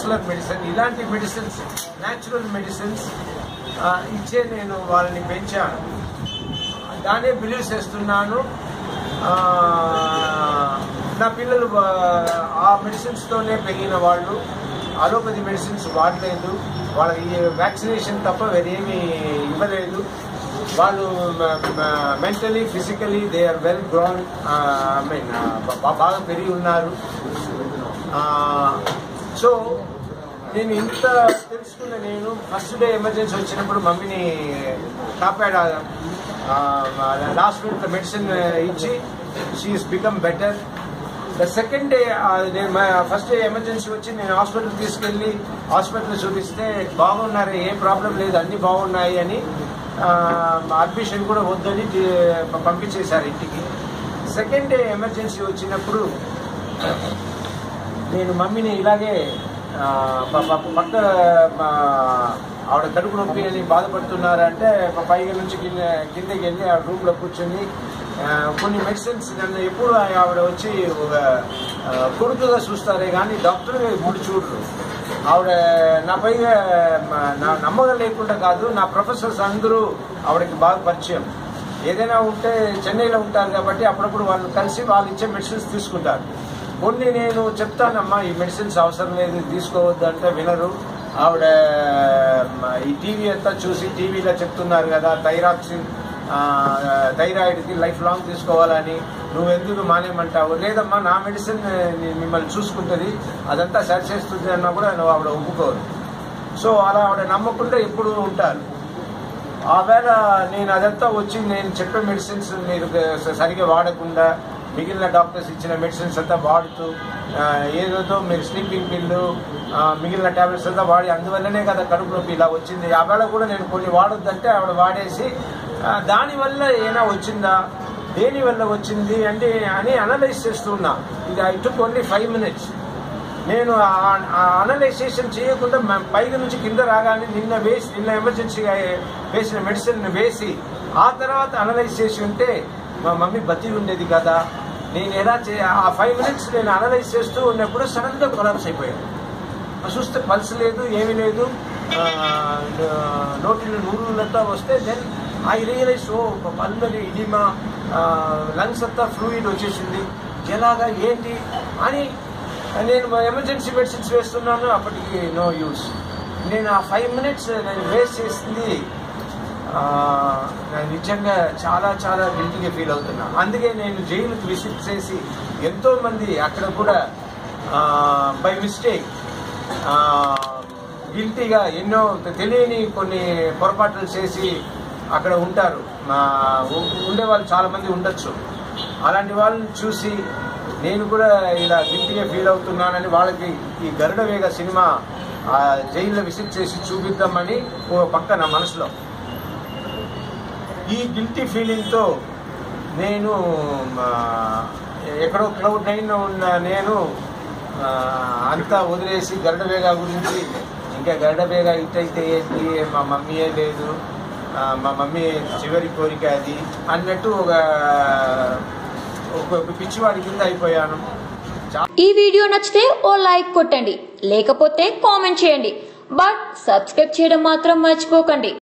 muscular medicine ఇలాంటి medicines natural medicines ఇచ్చే నేను వాళ్ళని పెంచాను దానే బిలీవ్ చేస్తున్నాను ఆ, నా పిల్లలు ఆ, ఆ మెడిసిన్స్తోనే పెరిగిన వాళ్ళు అలోపతి మెడిసిన్స్ వాడలేదు వాళ్ళకి వ్యాక్సినేషన్ తప్ప వేరేమీ ఇవ్వలేదు వాళ్ళు mentally physically they are well grown I mean బాగా పెరిగి ఉన్నారు సో నేను ఇంత తెలుసుకున్న నేను ఫస్ట్ డే ఎమర్జెన్సీ వచ్చినప్పుడు మమ్మీని కాపాడా లాస్ట్ మినిట్ మెడిసిన్ ఇచ్చి she's become better the second day నేను ఫస్ట్ డే ఎమర్జెన్సీ వచ్చి నేను హాస్పిటల్ తీసుకెళ్ళి హాస్పిటల్ చూపిస్తే బాగున్నారు ఏ ప్రాబ్లం లేదు అన్ని బాగున్నాయి అని అడ్మిషన్ కూడా వద్దని తి- పంపించేశారు ఇంటికి సెకండ్ డే ఎమర్జెన్సీ వచ్చినప్పుడు నేను మమ్మీని ఇలాగే ఆ, ప- ప- పక్క ఆ, ఆవిడ కడుపు నొప్పి అని బాధపడుతున్నారంటే ప- పైగా నుంచి కింద కిందకి వెళ్ళి ఆ రూమ్లో కూర్చొని ఆ, కొన్ని మెడిసిన్స్ నన్ను ఎప్పుడు ఆవిడ వచ్చి ఒక ఆ, కొడుకుగా చూస్తారే కానీ డాక్టర్ ఇప్పుడు చూడరు ఆవిడ నా పైగా మ- నా నమ్మకం లేకుండా కాదు నా ప్రొఫెసర్స్ అందరూ ఆవిడకి బాగా పరిచయం ఏదైనా ఉంటే చెన్నైలో ఉంటారు కాబట్టి అప్పుడప్పుడు వాళ్ళు కలిసి వాళ్ళు ఇచ్చే మెడిసిన్స్ తీసుకుంటారు కొన్ని నేను చెప్తానమ్మా ఈ మెడిసిన్స్ అవసరం లేదు తీసుకోవద్దు అంటే వినరు ఆవిడ మ, ఈ టీవీ అంతా చూసి టీవీలో చెప్తున్నారు కదా థైరాక్సిన్ థైరాయిడ్కి లైఫ్ లాంగ్ తీసుకోవాలని నువ్వు ఎందుకు మానేయమంటావు లేదమ్మా నా మెడిసిన్ మిమ్మల్ని చూసుకుంటుంది అదంతా సరి చేస్తుంది అన్నా కూడా నువ్వు ఆవిడ ఒప్పుకోరు సో అలా ఆవిడ నమ్మకుండా ఎప్పుడు ఉంటారు ఆవేళ నేను అదంతా వచ్చి నేను చెప్పే మెడిసిన్స్ మీరు స- సరిగా వాడకుండా మిగిలిన డాక్టర్స్ ఇచ్చిన మెడిసిన్స్ అంతా వాడుతూ ఆ, ఏదేదో మీరు స్లీపింగ్ పిల్లు ఆ, మిగిలిన టాబ్లెట్స్ అంతా వాడి అందువల్లనే కదా కడుపు నొప్పి ఇలా వచ్చింది ఆవేళ కూడా నేను కొన్ని వాడొద్దంటే ఆవిడ వాడేసి ఆ, దానివల్ల ఏమైనా వచ్చిందా దేని వల్ల వచ్చింది అంటే అని అనలైజ్ చేస్తున్నా ఇది I took only five minutes నేను అనలైజేషన్ చేయకుండా మ- పైకి నుంచి కింద రాగానే నిన్న వేసి నిన్న ఎమర్జెన్సీగా వేసిన మెడిసిన్ వేసి ఆ తర్వాత అనలైజ్ చేసి ఉంటే మా మమ్మీ బతి ఉండేది కదా నేను ఎలా చే ఆ ఫైవ్ మినిట్స్ నేను అనలైజ్ చేస్తూ ఉన్నప్పుడు సడన్గా కొలాప్స్ అయిపోయాను చూస్తే పల్స్ లేదు ఏమీ లేదు ఆ, నోటిలో నూరులంతా వస్తే then I realise oh pulmonary oedema lungs అంతా ఫ్లూయిడ్ వచ్చేసింది ఎలాగా ఏంటి అని నేను ఎమర్జెన్సీ మెడిసిన్స్ వేస్తున్నాను అప్పటికి నో యూస్ నేను ఆ ఫైవ్ మినిట్స్ నేను వేస్ట్ చేసింది ఆ, నేను నిజంగా చాలా చాలా గిల్టీగా ఫీల్ అవుతున్నా అందుకే నేను జైలుకి విజిట్ చేసి ఎంతో మంది అక్కడ కూడా బై మిస్టేక్ గిల్టీగా ఎన్నో తెలియని కొన్ని పొరపాట్లు చేసి అక్కడ ఉంటారు మా ఉ- ఉండే వాళ్ళు చాలా మంది ఉండొచ్చు అలాంటి వాళ్ళని చూసి నేను కూడా ఇలా గిల్టీగా ఫీల్ అవుతున్నానని వాళ్ళకి ఈ గరుడ వేగ సినిమా ఆ జైల్లో విజిట్ చేసి చూపిద్దామని ఓ పక్క నా మనసులో ఈ గిల్టీ ఫీలింగ్తో నేను ఆ, ఎక్కడో క్లౌడ్ నైన్ ఉన్న నేను ఆ, అంతా వదిలేసి గరుడబేగా గురించి ఇంకా గరుడబేగా ఇటైతే ఏంటి మా మమ్మీయే లేదు ఆ, మా మమ్మీ చివరి కోరిక అది అన్నట్టు ఒక ఒక పిచ్చివాడి కింద అయిపోయాను చా- ఈ వీడియో నచ్చితే ఓ లైక్ కొట్టండి లేకపోతే కామెంట్ చేయండి బట్ సబ్స్క్రైబ్ చేయడం మాత్రం మర్చిపోకండి